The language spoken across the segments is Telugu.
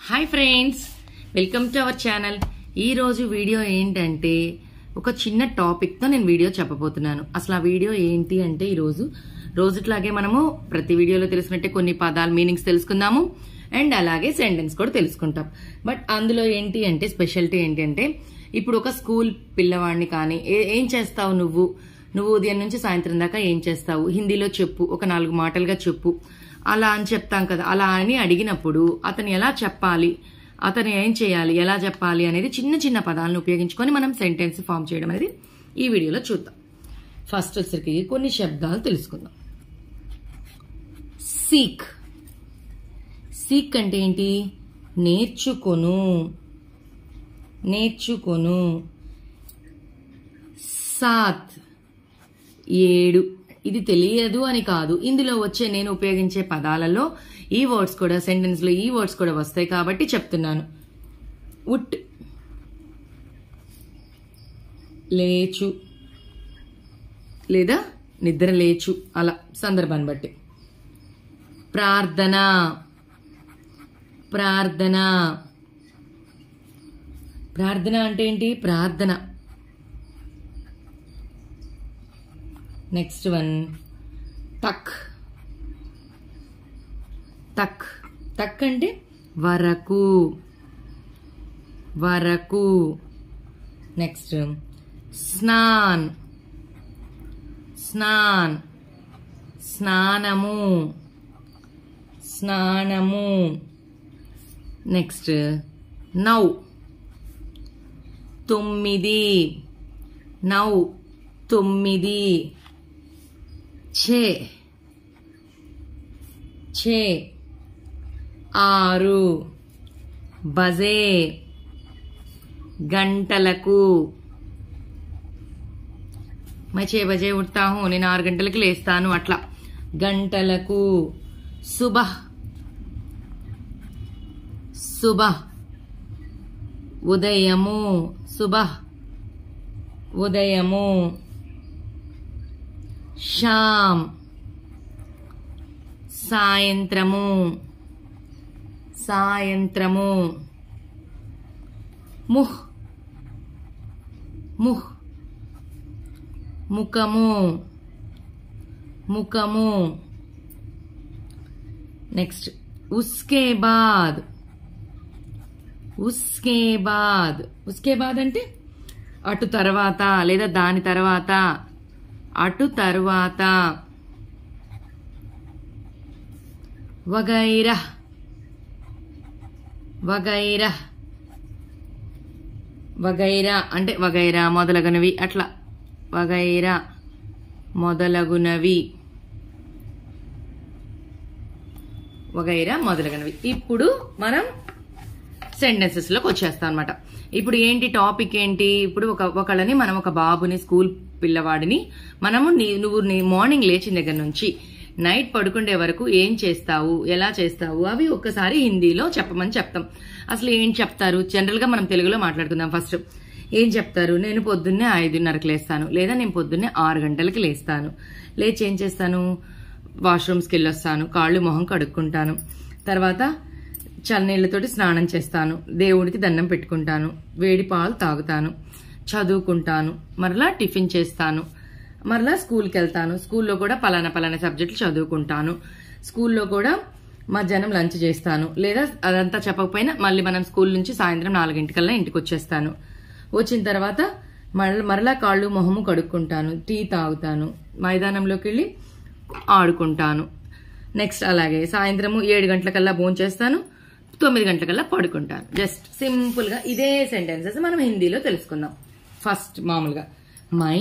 hi friends welcome to our channel ఈ రోజు వీడియో ఏంటంటే ఒక చిన్న టాపిక్తో నేను వీడియో చెప్పబోతున్నాను అసలు ఆ వీడియో ఏంటి అంటే ఈరోజు రోజుట్లాగే మనము ప్రతి వీడియోలో తెలిసినట్టే కొన్ని పదాల మీనింగ్స్ తెలుసుకుందాము అండ్ అలాగే సెంటెన్స్ కూడా తెలుసుకుంటాం బట్ అందులో ఏంటి అంటే స్పెషాలిటీ ఏంటి అంటే ఇప్పుడు ఒక స్కూల్ పిల్లవాడిని కానీ ఏ- ఏం చేస్తావు నువ్వు నువ్వు ఉదయం నుంచి సాయంత్రం దాకా ఏం చేస్తావు హిందీలో చెప్పు ఒక నాలుగు మాటలుగా చెప్పు అలా అని చెప్తాం కదా అలా అని అడిగినప్పుడు అతను ఎలా చెప్పాలి అతను ఏం చేయాలి ఎలా చెప్పాలి అనేది చిన్న చిన్న పదాలను ఉపయోగించుకొని మనం సెంటెన్స్ ఫామ్ చేయడం అనేది ఈ వీడియోలో చూద్దాం ఫస్ట్ వచ్చరికి కొన్ని శబ్దాలు తెలుసుకుందాం సీక్ సీక్ అంటే ఏంటి నేర్చుకొను నేర్చుకొను సాత్ ఏడు ఇది తెలియదు అని కాదు ఇందులో వచ్చే నేను ఉపయోగించే పదాలలో ఈ వర్డ్స్ కూడా సెంటెన్స్ లో ఈ వర్డ్స్ కూడా వస్తాయి కాబట్టి చెప్తున్నాను ఉట్ లేచు లేదా నిద్ర లేచు అలా సందర్భాన్ని బట్టి ప్రార్థన ప్రార్థన ప్రార్థన అంటే ఏంటి ప్రార్థన నెక్స్ట్ వన్ తక్ తక్ తక్ అంటే వరకు వరకు నెక్స్ట్ స్నాన్ స్నాన్ స్నానము స్నానము నెక్స్ట్ నౌ తొమ్మిది నౌ తొమ్మిది ఛే ఛే ఆరు బజే గంటలకు मैं छह बजे उठता हूँ నేను ఆరు గంటలకి లేస్తాను అట్లా గంటలకు సుబహ్ సుబహ్ ఉదయము సుబహ్ ఉదయము షామ్ సాయంత్రము సాయంత్రము ముహ్ ముహ్ ముఖము ముఖము నెక్స్ట్ ఉస్కే బాద్ ఉస్కే బాద్ ఉస్కే బాద్ అంటే అటు తర్వాత లేదా దాని తర్వాత అటు తర్వాత వగైరా వగైరా వగైరా అంటే వగైరా మొదలగునవి అట్లా వగైరా మొదలగునవి వగైరా మొదలగునవి ఇప్పుడు మనం సెంటెన్సెస్ లోకి వచ్చేస్తాం అనమాట ఇప్పుడు ఏంటి టాపిక్ ఏంటి ఇప్పుడు ఒక ఒకళ్ళని మనం ఒక బాబుని స్కూల్ పిల్లవాడిని మనము నీ- నువ్వు నీ మార్నింగ్ లేచిన దగ్గర నుంచి నైట్ పడుకుండే వరకు ఏం చేస్తావు ఎలా చేస్తావు అవి ఒక్కసారి హిందీలో చెప్పమని చెప్తాం అసలు ఏం చెప్తారు జనరల్ గా మనం తెలుగులో మాట్లాడుకుందాం ఫస్ట్ ఏం చెప్తారు నేను పొద్దున్నే ఐదున్నరకు లేస్తాను లేదా నేను పొద్దున్నే ఆరు గంటలకి లేస్తాను లేచి ఏం చేస్తాను వాష్రూమ్స్కి వెళ్ళొస్తాను కాళ్ళు మొహం కడుక్కుంటాను తర్వాత చల్లనీళ్ళతోటి స్నానం చేస్తాను దేవుడికి దండం పెట్టుకుంటాను వేడి పాలు తాగుతాను చదువుకుంటాను మరలా టిఫిన్ చేస్తాను మరలా స్కూల్కి వెళ్తాను స్కూల్లో కూడా పలానా పలానా సబ్జెక్టులు చదువుకుంటాను స్కూల్లో కూడా మధ్యాహ్నం లంచ్ చేస్తాను లేదా అదంతా చెప్పకపోయినా మళ్ళీ మనం స్కూల్ నుంచి సాయంత్రం నాలుగింటికల్లా ఇంటికి వచ్చేస్తాను వచ్చిన తర్వాత మరల మరలా కాళ్ళు మొహము కడుక్కుంటాను టీ తాగుతాను మైదానంలోకి వెళ్ళి ఆడుకుంటాను నెక్స్ట్ అలాగే సాయంత్రము ఏడు గంటలకల్లా భోజనం చేస్తాను తొమ్మిది గంటలకల్లా పడుకుంటాను జస్ట్ సింపుల్ గా ఇదే సెంటెన్సెస్ మనం హిందీలో తెలుసుకుందాం ఫస్ట్ మామూలుగా మై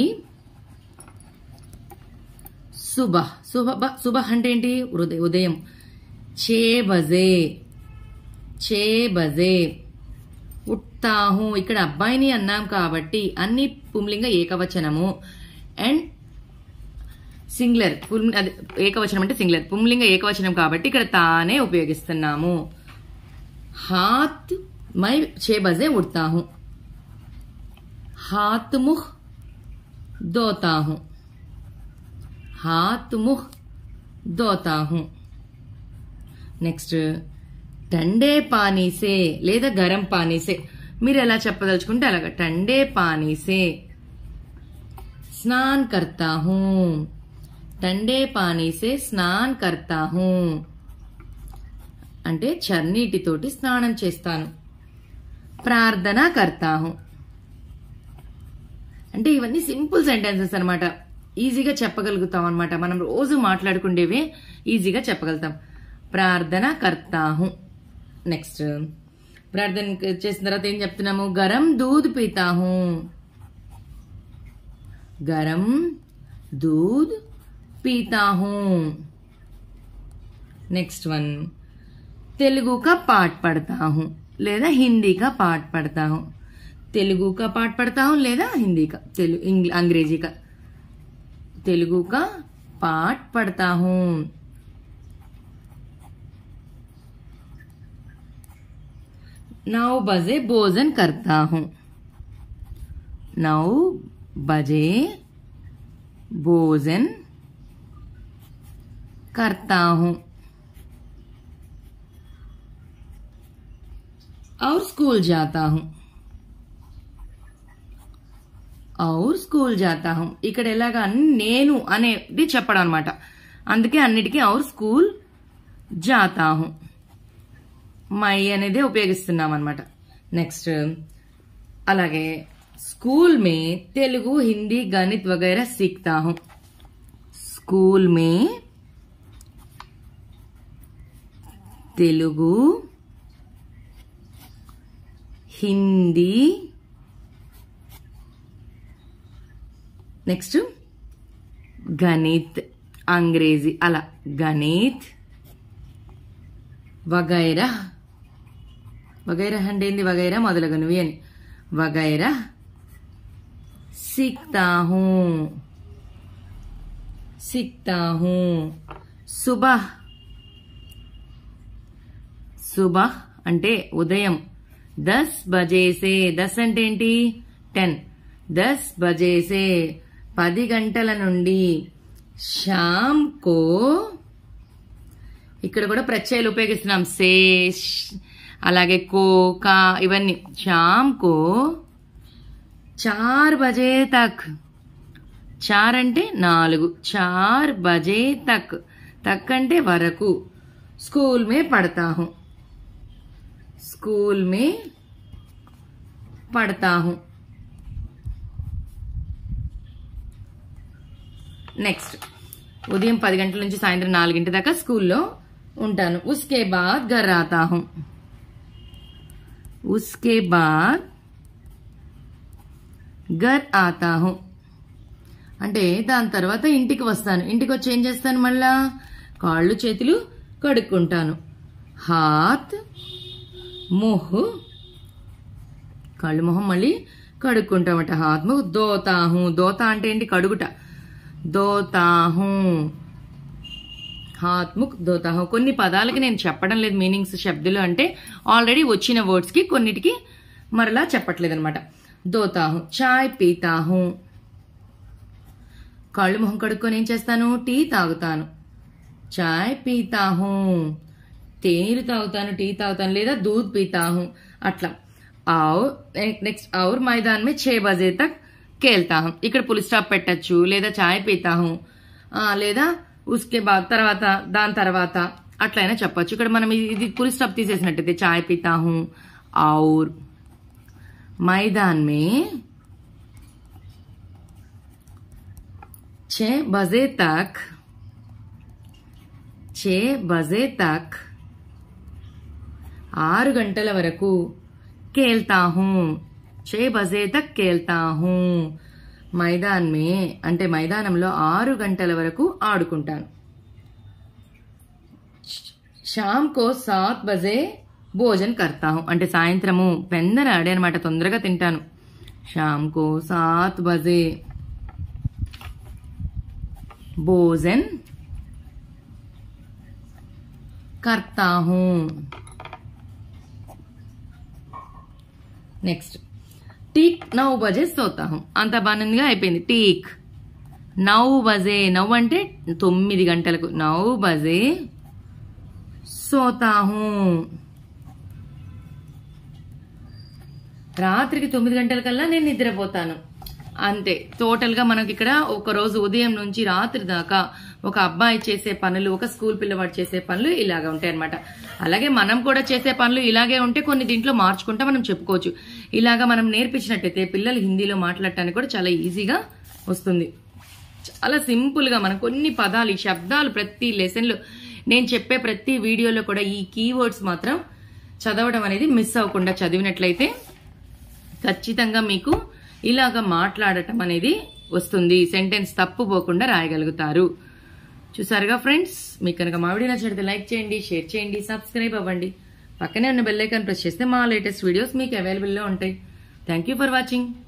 సుబహ్ సుబహ సుబహ్ అంటే ఏంటి ఉదయం ఉదయం ఛే బజే ఛే బజే ఉట్టాహు ఇక్కడ అబ్బాయిని అన్నాం కాబట్టి అన్ని పుంలింగ ఏకవచనము అండ్ సింగులర్ పుల్ అదే ఏకవచనం అంటే సింగులర్ పుంలింగ ఏకవచనం కాబట్టి ఇక్కడ తానే ఉపయోగిస్తున్నాము హాత్ మై ఛే బజే ఉడతా హూ హాత్ ముహ్ దోతా హూ हाथ मुख धोता हूं नेक्स्ट టండే పానీసే లేదా గరం పానీసే మీరు ఎలా చెప్పదలుచుకుంటే అలాగా టండే పానీసే స్నాన్ కర్తా హూ టండే పానీసే స్నాన్ కర్తా హూ అంటే చన్నీటితోటి స్నానం చేస్తాను ప్రార్థన కర్తా హూ అంటే ఇవన్నీ సింపుల్ సెంటెన్సెస్ అనమాట ఈజీగా చెప్పగలుగుతాం అనమాట మనం రోజు మాట్లాడుకుండేవే ఈజీగా చెప్పగలుగుతాం ప్రార్థన కర్తాహు నెక్స్ట్ ప్రార్థన చేసిన తర్వాత ఏం చెప్తున్నాము గరం దూద్ పీతాహు గరం దూద్ పీతాహు నెక్స్ట్ వన్ తెలుగు का पाठ पढ़ता हूँ లేదా హిందీ का पाठ पढ़ता हूँ తెలుగు का पाठ पढ़ता हूँ లేదా హిందీ का తెలుగు इंग्ल- अंग्रेजी का తెలుగు का पाठ पढ़ता हूँ नौ बजे भोजन करता हूँ नौ बजे भोजन करता हूँ और स्कूल जाता हूँ ఔర్ స్కూల్ జాతా హుం ఇక్కడ ఎలాగా అన్ని నేను అనేది చెప్పడం అనమాట అందుకే అన్నిటికీ ఔర్ స్కూల్ జాతా హుం మై అనేది ఉపయోగిస్తున్నాం అనమాట నెక్స్ట్ అలాగే స్కూల్ మే తెలుగు హిందీ గణిత్ వగైరా సీక్తా హుం స్కూల్ మే తెలుగు హిందీ నెక్స్ట్ గణిత్ అంగ్రేజీ అలా గణిత్ వగైరా వగైరా అంటే ఏంది వగైరా మొదలగునవి అని వగైరా सीखता हूँ सीखता हूँ सुबह సుబహ్ అంటే ఉదయం దస్ బజేసే దస్ అంటే ఏంటి టెన్ దస్ బజేసే పది గంటల నుండి షామ్ కో ఇక్కడ కూడా ప్రత్యయాలు ఉపయోగిస్తున్నాం సే ష్, అలాగే కో కా ఇవన్నీ షామ్ కో చార్ బజే తక్ చార్ అంటే నాలుగు చార్ బజే తక్ తక్ అంటే వరకు స్కూల్ మే పడతా హూ స్కూల్ మే పడతా హూ నెక్స్ట్ ఉదయం పది గంటల నుంచి సాయంత్రం నాలుగింటి దాకా స్కూల్లో ఉంటాను ఉస్కే బాద్ ఘర్ ఆతా హూ ఉస్కే బాద్ ఘర్ ఆతా హూ అంటే దాని తర్వాత ఇంటికి వస్తాను ఇంటికి వచ్చి ఏం చేస్తాను మళ్ళా కాళ్ళు చేతులు కడుక్కుంటాను హాత్ ముహ్ కళ్ళు మొహం మళ్ళీ కడుక్కుంటామట హాత్ ముహ్ దోతాహు దోత అంటే ఏంటి కడుగుట దోతాహు హాత్ ముఖ్ దోతాహు కొన్ని పదాలకి నేను చెప్పడం లేదు మీనింగ్స్ శబ్దులు అంటే ఆల్రెడీ వచ్చిన వర్డ్స్ కి కొన్నిటికి మరలా చెప్పట్లేదు అనమాట దోతాహు చాయ్ పీతాహు కాళ్ళు మొహం కడుక్కొని ఏం చేస్తాను టీ తాగుతాను చాయ్ పీతా హూ తేనీరు తాగుతాను టీ తాగుతాను లేదా దూద్ పీతా హూ అట్లా ఆవు నెక్స్ట్ ఔర్ మైదాన్ మే ఛే బజే తక్ కేల్తా హూ ఇక్కడ పులి స్టాప్ పెట్టచ్చు లేదా చాయ్ పీతా హూ ఆ, లేదా ఉస్కే బాద్ తర్వాత దాని తర్వాత అట్లయినా చెప్పొచ్చు ఇక్కడ మనం ఇది- ఇది పులి స్టాప్ తీసేసినట్టయితే చాయ్ పీతా హూ ఔర్ మైదాన్ మే छह बजे तक छह बजे तक ఆరు గంటల వరకు కేల్తా హూ ఛే బజే తక్ కేల్తా హూ మైదాన్ మే అంటే మైదానంలో ఆరు గంటల వరకు ఆడుకుంటాను షామ్ కో సాత్ బజే భోజన్ కర్తా హూ అంటే సాయంత్రము పెందన ఆడే అనమాట తొందరగా తింటాను షామ్ కో సాత్ బజే भोजन करता हूं నెక్స్ట్ టీక్ నౌ బజే సోతా హుం అంత బాగా అయిపోయింది టీక్ నౌ బజే నౌ అంటే తొమ్మిది గంటలకు నౌ బజే సోతా హూ రాత్రికి తొమ్మిది గంటల కల్లా నేను నిద్రపోతాను అంతే టోటల్ గా మనకి ఇక్కడ ఒక రోజు ఉదయం నుంచి రాత్రి దాకా ఒక అబ్బాయి చేసే పనులు ఒక స్కూల్ పిల్లవాడు చేసే పనులు ఇలాగ ఉంటాయి అనమాట అలాగే మనం కూడా చేసే పనులు ఇలాగే ఉంటే కొన్ని దీంట్లో మార్చుకుంటా మనం చెప్పుకోవచ్చు ఇలాగ మనం నేర్పించినట్టయితే పిల్లలు హిందీలో మాట్లాడటానికి కూడా చాలా ఈజీగా వస్తుంది చాలా సింపుల్ గా మనం కొన్ని పదాలు ఈ శబ్దాలు ప్రతి లెసన్ లో నేను చెప్పే ప్రతి వీడియోలో కూడా ఈ కీవర్డ్స్ మాత్రం చదవడం అనేది మిస్ అవ్వకుండా చదివినట్లయితే ఖచ్చితంగా మీకు ఇలాగ మాట్లాడటం అనేది వస్తుంది సెంటెన్స్ తప్పు పోకుండా రాయగలుగుతారు చూసారుగా ఫ్రెండ్స్ మీకు కనుక మా వీడియో నచ్చినట్లయితే లైక్ చేయండి షేర్ చేయండి సబ్స్క్రైబ్ అవ్వండి పక్కనే ఉన్న బెల్ ఐకాన్ ప్రెస్ చేస్తే మా లేటెస్ట్ వీడియోస్ మీకు అవైలబుల్లో ఉంటాయి థ్యాంక్ యూ ఫర్ వాచింగ్